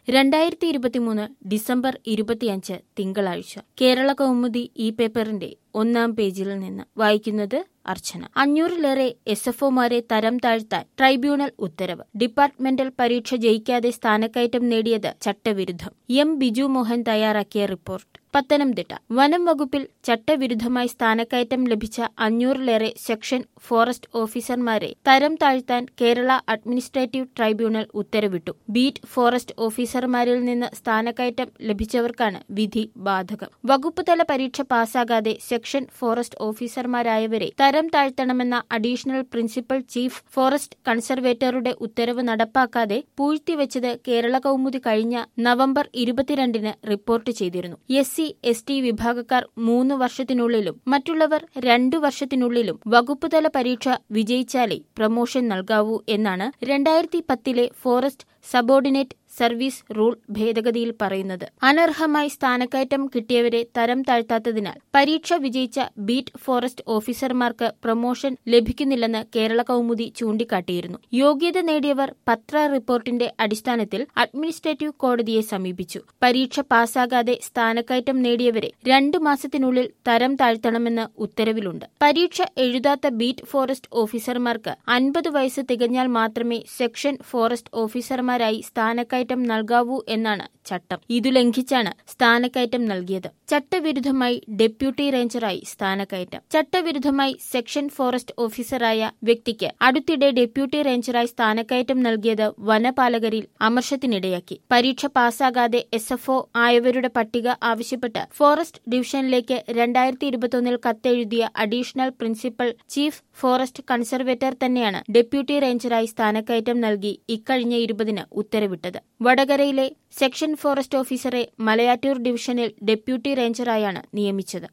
രണ്ടായിരത്തി ഇരുപത്തിമൂന്ന് ഡിസംബർ ഇരുപത്തിയഞ്ച് തിങ്കളാഴ്ച കേരള കൗമുദി ഈ പേപ്പറിന്റെ ഒന്നാം പേജിൽ നിന്ന് വായിക്കുന്നത് അർച്ചന അഞ്ഞൂറിലേറെ എസ് എഫ് ഒമാരെ തരം താഴ്ത്താൻ ട്രൈബ്യൂണൽ ഉത്തരവ് ഡിപ്പാർട്ട്മെന്റൽ പരീക്ഷ ജയിക്കാതെ സ്ഥാനക്കയറ്റം നേടിയത് ചട്ടവിരുദ്ധം എം ബിജു മോഹൻ തയ്യാറാക്കിയ റിപ്പോർട്ട് പത്തനംതിട്ട വനം വകുപ്പിൽ ചട്ടവിരുദ്ധമായി സ്ഥാനക്കയറ്റം ലഭിച്ച അഞ്ഞൂറിലേറെ സെക്ഷൻ ഫോറസ്റ്റ് ഓഫീസർമാരെ തരം താഴ്ത്താൻ കേരള അഡ്മിനിസ്ട്രേറ്റീവ് ട്രൈബ്യൂണൽ ഉത്തരവിട്ടു ബീറ്റ് ഫോറസ്റ്റ് ഓഫീസർമാരിൽ നിന്ന് സ്ഥാനക്കയറ്റം ലഭിച്ചവർക്കാണ് വിധി ബാധകം വകുപ്പ് തല പരീക്ഷ പാസ്സാകാതെ സെക്ഷൻ ഫോറസ്റ്റ് ഓഫീസർമാരായവരെ തരം താഴ്ത്തണമെന്ന അഡീഷണൽ പ്രിൻസിപ്പൽ ചീഫ് ഫോറസ്റ്റ് കൺസർവേറ്ററുടെ ഉത്തരവ് നടപ്പാക്കാതെ പൂഴ്ത്തിവെച്ചത് കേരള കൗമുദി കഴിഞ്ഞ നവംബർ ഇരുപത്തിരണ്ടിന് റിപ്പോർട്ട് ചെയ്തിരുന്നു എസ് സി എസ് ടി വിഭാഗക്കാർ മൂന്ന് വർഷത്തിനുള്ളിലും മറ്റുള്ളവർ രണ്ടു വർഷത്തിനുള്ളിലും വകുപ്പുതല പരീക്ഷ വിജയിച്ചാലേ പ്രമോഷൻ നൽകാവൂ എന്നാണ് രണ്ടായിരത്തി പത്തിലെ ഫോറസ്റ്റ് സബോർഡിനേറ്റ് സർവീസ് റൂൾ ഭേദഗതിയിൽ പറയുന്നത് അനർഹമായി സ്ഥാനക്കയറ്റം കിട്ടിയവരെ തരം താഴ്ത്താത്തതിനാൽ പരീക്ഷ വിജയിച്ച ബീറ്റ് ഫോറസ്റ്റ് ഓഫീസർമാർക്ക് പ്രമോഷൻ ലഭിക്കുന്നില്ലെന്ന് കേരള കൗമുദി ചൂണ്ടിക്കാട്ടിയിരുന്നു യോഗ്യത നേടിയവർ പത്ര റിപ്പോർട്ടിന്റെ അടിസ്ഥാനത്തിൽ അഡ്മിനിസ്ട്രേറ്റീവ് കോടതിയെ സമീപിച്ചു പരീക്ഷ പാസ്സാകാതെ സ്ഥാനക്കയറ്റം നേടിയവരെ രണ്ടു മാസത്തിനുള്ളിൽ തരം താഴ്ത്തണമെന്ന് ഉത്തരവിലുണ്ട് പരീക്ഷ എഴുതാത്ത ബീറ്റ് ഫോറസ്റ്റ് ഓഫീസർമാർക്ക് അൻപത് വയസ്സ് തികഞ്ഞാൽ മാത്രമേ സെക്ഷൻ ഫോറസ്റ്റ് ഓഫീസർമാരായി സ്ഥാനക്കയറ്റം സ്ഥാനക്കയറ്റം നൽകാവൂ എന്നാണ് ചട്ടം ഇതു ലംഘിച്ചാണ് സ്ഥാനക്കയറ്റം നൽകിയത് ചട്ടവിരുദ്ധമായി ഡെപ്യൂട്ടി റേഞ്ചറായി സ്ഥാനക്കയറ്റം ചട്ടവിരുദ്ധമായി സെക്ഷൻ ഫോറസ്റ്റ് ഓഫീസറായ വ്യക്തിക്ക് അടുത്തിടെ ഡെപ്യൂട്ടി റേഞ്ചറായി സ്ഥാനക്കയറ്റം നൽകിയത് വനപാലകരിൽ അമർഷത്തിനിടയാക്കി പരീക്ഷ പാസ്സാകാതെ എസ് എഫ് ആയവരുടെ പട്ടിക ആവശ്യപ്പെട്ട് ഫോറസ്റ്റ് ഡിവിഷനിലേക്ക് രണ്ടായിരത്തി ഇരുപത്തൊന്നിൽ കത്തെഴുതിയ additional principal chief forest conservator തന്നെയാണ് ഡെപ്യൂട്ടി റേഞ്ചറായി സ്ഥാനക്കയറ്റം നൽകി ഇക്കഴിഞ്ഞ ഇരുപതിന് ഉത്തരവിട്ടത് വടകരയിലെ സെക്ഷൻ ഫോറസ്റ്റ് ഓഫീസറെ മലയാറ്റൂർ ഡിവിഷനിൽ ഡെപ്യൂട്ടി റേഞ്ചറായാണ് നിയമിച്ചത്